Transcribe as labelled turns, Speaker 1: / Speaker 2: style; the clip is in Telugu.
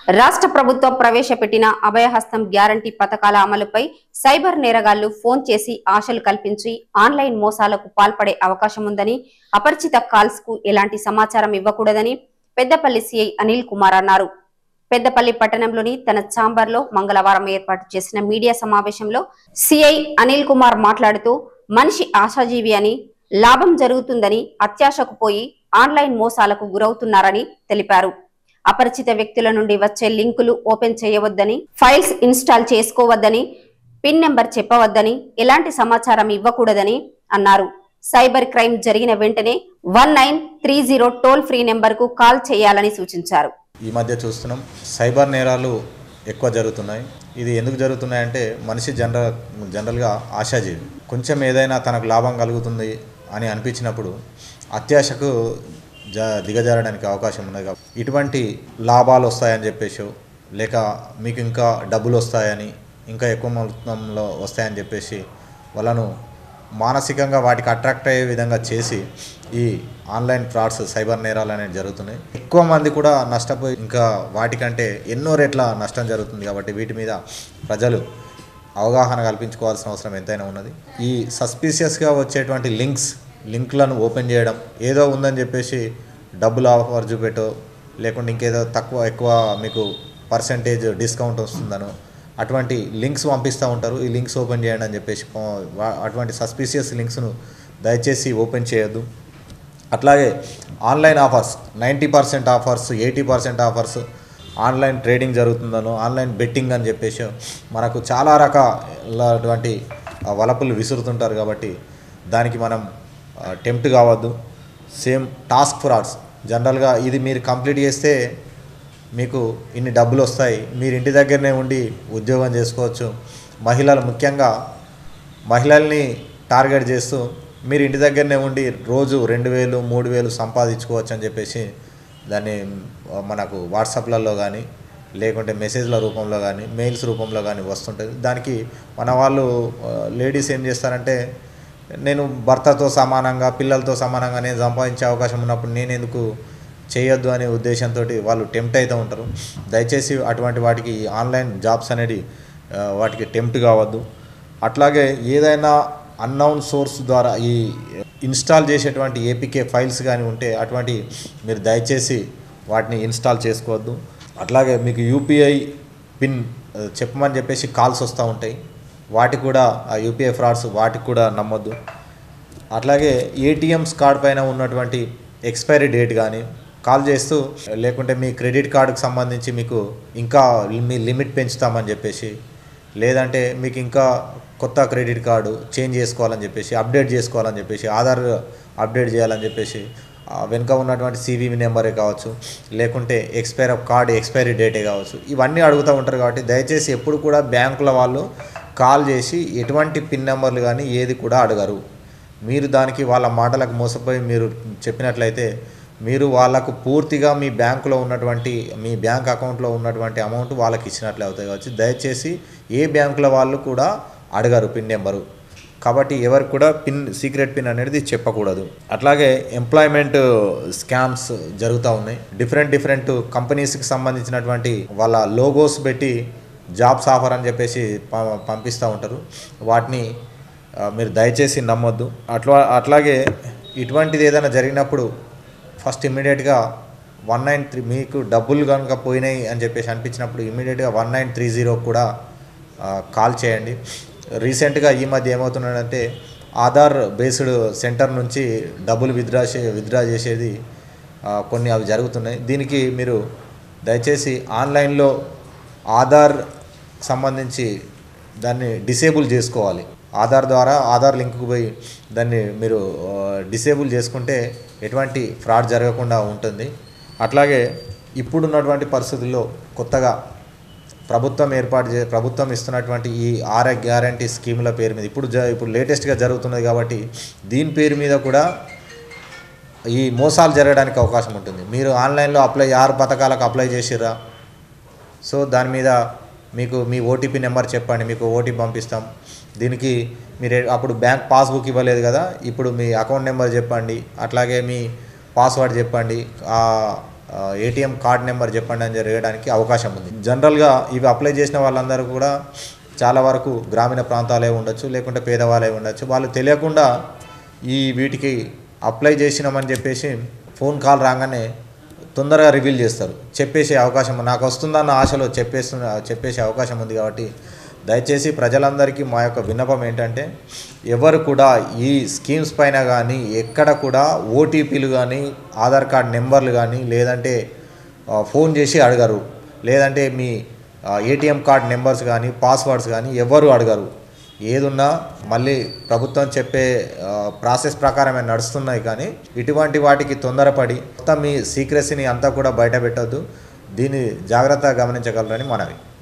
Speaker 1: రాష్ట్ర ప్రభుత్వం ప్రవేశపెట్టిన అభయహస్తం గ్యారంటీ పథకాల అమలుపై సైబర్ నేరగాళ్లు ఫోన్ చేసి ఆశలు కల్పించి ఆన్లైన్ మోసాలకు పాల్పడే అవకాశం ఉందని అపరిచిత కాల్స్ కు ఎలాంటి సమాచారం ఇవ్వకూడదని పెద్దపల్లి సిఐ అనిల్ కుమార్ అన్నారు పెద్దపల్లి పట్టణంలోని తన ఛాంబర్లో మంగళవారం ఏర్పాటు చేసిన మీడియా సమావేశంలో సిఐ అనిల్ కుమార్ మాట్లాడుతూ మనిషి ఆశాజీవి అని లాభం జరుగుతుందని అత్యాశకు పోయి ఆన్లైన్ మోసాలకు గురవుతున్నారని తెలిపారు అపరిచిత వ్యక్తుల నుండి వచ్చే లింకులు ఓపెన్ చేయవద్దని ఫైల్స్ ఇన్స్టాల్ చేసుకోవద్దని పిన్ నెంబర్ చెప్పవద్దని ఎలాంటి సమాచారం ఇవ్వకూడదని అన్నారు సైబర్ క్రైమ్ జరిగిన వెంటనే one nine three zero toll free number కు కాల్ చేయాలని సూచించారు
Speaker 2: ఈ మధ్య చూస్తున్నాం సైబర్ నేరాలు ఎక్కువ జరుగుతున్నాయి ఇది ఎందుకు జరుగుతున్నాయంటే మనిషి జనరల్ జనరల్గా ఆశాజీవి కొంచెం ఏదైనా తనకు లాభం కలుగుతుంది అని అనిపించినప్పుడు అత్యాశకు జ దిగజారడానికి అవకాశం ఉన్నది కాబట్టి ఇటువంటి లాభాలు వస్తాయని చెప్పేసి లేక మీకు ఇంకా డబ్బులు వస్తాయని ఇంకా ఎక్కువ మొత్తంలో వస్తాయని చెప్పేసి వాళ్ళను మానసికంగా వాటికి అట్రాక్ట్ అయ్యే విధంగా చేసి ఈ ఆన్లైన్ ఫ్రాడ్స్ సైబర్ నేరాలు అనేవి జరుగుతున్నాయి ఎక్కువ మంది కూడా నష్టపోయి ఇంకా వాటికంటే ఎన్నో రెట్ల నష్టం జరుగుతుంది కాబట్టి వీటి మీద ప్రజలు అవగాహన కల్పించుకోవాల్సిన అవసరం ఎంతైనా ఉన్నది ఈ సస్పీషియస్గా వచ్చేటువంటి లింక్స్ లింక్లను ఓపెన్ చేయడం ఏదో ఉందని చెప్పేసి డబ్బులు ఆఫర్ చూపెట్టో లేకుంటే ఇంకేదో తక్కువ ఎక్కువ మీకు పర్సంటేజ్ డిస్కౌంట్ వస్తుందనో అటువంటి లింక్స్ పంపిస్తూ ఉంటారు ఈ లింక్స్ ఓపెన్ చేయండి అని చెప్పేసి పో- వా- అటువంటి సస్పీషియస్ లింక్స్ను దయచేసి ఓపెన్ చేయొద్దు అట్లాగే online offers ninety percent offers eighty percent offers online trading జరుగుతుందనో ఆన్లైన్ బెట్టింగ్ అని చెప్పేసి మనకు చాలా రకాలటువంటి ఆ, వలపులు విసురుతుంటారు కాబట్టి దానికి మనం టెంప్ట్ కావద్దు సేమ్ టాస్క్ ఫ్రాడ్స్ జనరల్గా ఇది మీరు కంప్లీట్ చేస్తే మీకు ఇన్ని డబ్బులు వస్తాయి మీరు ఇంటి దగ్గరనే ఉండి ఉద్యోగం చేసుకోవచ్చు మహిళలు ముఖ్యంగా మహిళల్ని టార్గెట్ చేస్తూ మీరు ఇంటి దగ్గరనే ఉండి రోజు రెండు వేలు మూడు వేలు సంపాదించుకోవచ్చు అని చెప్పేసి దాన్ని ఆ, మనకు వాట్సాప్లలో కానీ లేకుంటే మెసేజ్ల రూపంలో కానీ మెయిల్స్ రూపంలో కానీ వస్తుంటుంది దానికి మన వాళ్ళు లేడీస్ ఏం చేస్తారంటే నేను భర్తతో సమానంగా పిల్లలతో సమానంగా నేను సంపాదించే అవకాశం ఉన్నప్పుడు నేను ఎందుకు చేయొద్దు అనే ఉద్దేశంతో వాళ్ళు టెంప్ట్ అవుతూ ఉంటారు దయచేసి అటువంటి వాటికి ఆన్లైన్ జాబ్స్ అనేది ఆ, వాటికి టెంప్ట్ కావద్దు అట్లాగే ఏదైనా అన్నౌన్ సోర్స్ ద్వారా ఈ ఇన్స్టాల్ చేసేటువంటి ఏపీకే ఫైల్స్ కానీ ఉంటే అటువంటి మీరు దయచేసి వాటిని ఇన్స్టాల్ చేసుకోవద్దు అట్లాగే మీకు యూపీఐ పిన్ ఆ, చెప్పమని చెప్పేసి కాల్స్ వస్తూ ఉంటాయి వాటికి కూడా ఆ యూపీఐ ఫ్రాడ్స్ వాటికి కూడా నమ్మొద్దు అట్లాగే ఏటీఎంస్ కార్డ్ పైన ఉన్నటువంటి ఎక్స్పైరీ డేట్ కానీ కాల్ చేస్తూ లేకుంటే మీ క్రెడిట్ కార్డుకు సంబంధించి మీకు ఇంకా మీ లిమిట్ పెంచుతామని చెప్పేసి లేదంటే మీకు ఇంకా కొత్త క్రెడిట్ కార్డు చేంజ్ చేసుకోవాలని చెప్పేసి అప్డేట్ చేసుకోవాలని చెప్పేసి ఆధార్ అప్డేట్ చేయాలని చెప్పేసి ఆ వెనుక ఉన్నటువంటి సివివి నెంబరే కావచ్చు లేకుంటే ఎక్స్పైర్ ఆఫ్ కార్డ్ ఎక్స్పైరీ డేటే కావచ్చు ఇవన్నీ అడుగుతూ ఉంటారు కాబట్టి దయచేసి ఎప్పుడు కూడా బ్యాంకుల వాళ్ళు కాల్ చేసి ఎటువంటి పిన్ నెంబర్లు కానీ ఏది కూడా అడగరు మీరు దానికి వాళ్ళ మాటలకు మోసపోయి మీరు చెప్పినట్లయితే మీరు వాళ్ళకు పూర్తిగా మీ బ్యాంకులో ఉన్నటువంటి మీ బ్యాంక్ అకౌంట్లో ఉన్నటువంటి అమౌంట్ వాళ్ళకి ఇచ్చినట్లే అవుతాయి కావచ్చు దయచేసి ఏ బ్యాంకుల వాళ్ళు కూడా అడగరు పిన్ నెంబరు కాబట్టి ఎవరికి కూడా పిన్ సీక్రెట్ పిన్ అనేది చెప్పకూడదు అట్లాగే ఎంప్లాయ్మెంట్ స్కామ్స్ జరుగుతూ ఉన్నాయి డిఫరెంట్ డిఫరెంట్ కంపెనీస్కి సంబంధించినటువంటి వాళ్ళ లోగోస్ పెట్టి జాబ్స్ ఆఫర్ అని చెప్పేసి ప- పంపిస్తూ ఉంటారు వాటిని ఆ, మీరు దయచేసి నమ్మొద్దు అట్లా అట్లాగే ఇటువంటిది ఏదైనా జరిగినప్పుడు ఫస్ట్ ఇమ్మీడియట్గా వన్ నైన్ త్రీ మీకు డబ్బులు కనుక పోయినాయి అని చెప్పేసి అనిపించినప్పుడు ఇమ్మీడియట్గా వన్ నైన్ త్రీ జీరో కూడా ఆ, కాల్ చేయండి రీసెంట్గా ఈ మధ్య ఏమవుతున్నాడంటే ఆధార్ బేస్డ్ సెంటర్ నుంచి డబ్బులు విత్డ్రా చే విత్డ్రా చేసేది ఆ, కొన్ని అవి జరుగుతున్నాయి దీనికి మీరు దయచేసి ఆన్లైన్లో ఆధార్ సంబంధించి దాన్ని డిసేబుల్ చేసుకోవాలి ఆధార్ ద్వారా ఆధార్ లింక్కు పోయి దాన్ని మీరు ఆ, డిసేబుల్ చేసుకుంటే ఎటువంటి ఫ్రాడ్ జరగకుండా ఉంటుంది అట్లాగే ఇప్పుడున్నటువంటి పరిస్థితుల్లో కొత్తగా ప్రభుత్వం ఏర్పాటు చే ప్రభుత్వం ఇస్తున్నటువంటి ఈ ఆరోగ్య గ్యారంటీ స్కీముల పేరు మీద ఇప్పుడు జ ఇప్పుడు లేటెస్ట్గా జరుగుతున్నది కాబట్టి దీని పేరు మీద కూడా ఈ మోసాలు జరగడానికి అవకాశం ఉంటుంది మీరు ఆన్లైన్లో అప్లై ఆరు పథకాలకు అప్లై చేసిర్రా సో దాని మీద మీకు మీ ఓటీపీ నెంబర్ చెప్పండి మీకు ఓటీపీ పంపిస్తాం దీనికి మీరు అప్పుడు బ్యాంక్ పాస్బుక్ ఇవ్వలేదు కదా ఇప్పుడు మీ అకౌంట్ నెంబర్ చెప్పండి అట్లాగే మీ పాస్వర్డ్ చెప్పండి ఆ ఏటీఎం కార్డ్ నెంబర్ చెప్పండి అని జరగడానికి అవకాశం ఉంది జనరల్గా ఇవి అప్లై చేసిన వాళ్ళందరూ కూడా చాలా వరకు గ్రామీణ ప్రాంతాలే ఉండొచ్చు లేకుంటే పేదవాళ్ళే ఉండొచ్చు వాళ్ళు తెలియకుండా ఈ వీటికి అప్లై చేసినామని చెప్పేసి ఫోన్ కాల్ రాగానే తొందరగా రివీల్ చేస్తారు చెప్పేసే అవకాశం నాకు వస్తుందన్న ఆశలో చెప్పేస్తున్న చెప్పేసే అవకాశం ఉంది కాబట్టి దయచేసి ప్రజలందరికీ మా యొక్క విన్నపం ఏంటంటే ఎవరు కూడా ఈ స్కీమ్స్ పైన కానీ ఎక్కడ కూడా ఓటీపీలు కానీ ఆధార్ కార్డ్ నెంబర్లు కానీ లేదంటే ఆ, ఫోన్ చేసి అడగరు లేదంటే మీ ఏటీఎం కార్డ్ నెంబర్స్ కానీ పాస్వర్డ్స్ కానీ ఎవరు అడగరు ఏదున్నా మళ్ళీ ప్రభుత్వం చెప్పే ఆ, ప్రాసెస్ ప్రకారమే నడుస్తున్నాయి కానీ ఇటువంటి వాటికి తొందరపడి మొత్తం మీ సీక్రెసీని అంతా కూడా బయట పెట్టొద్దు దీన్ని జాగ్రత్తగా గమనించగలరని మనవి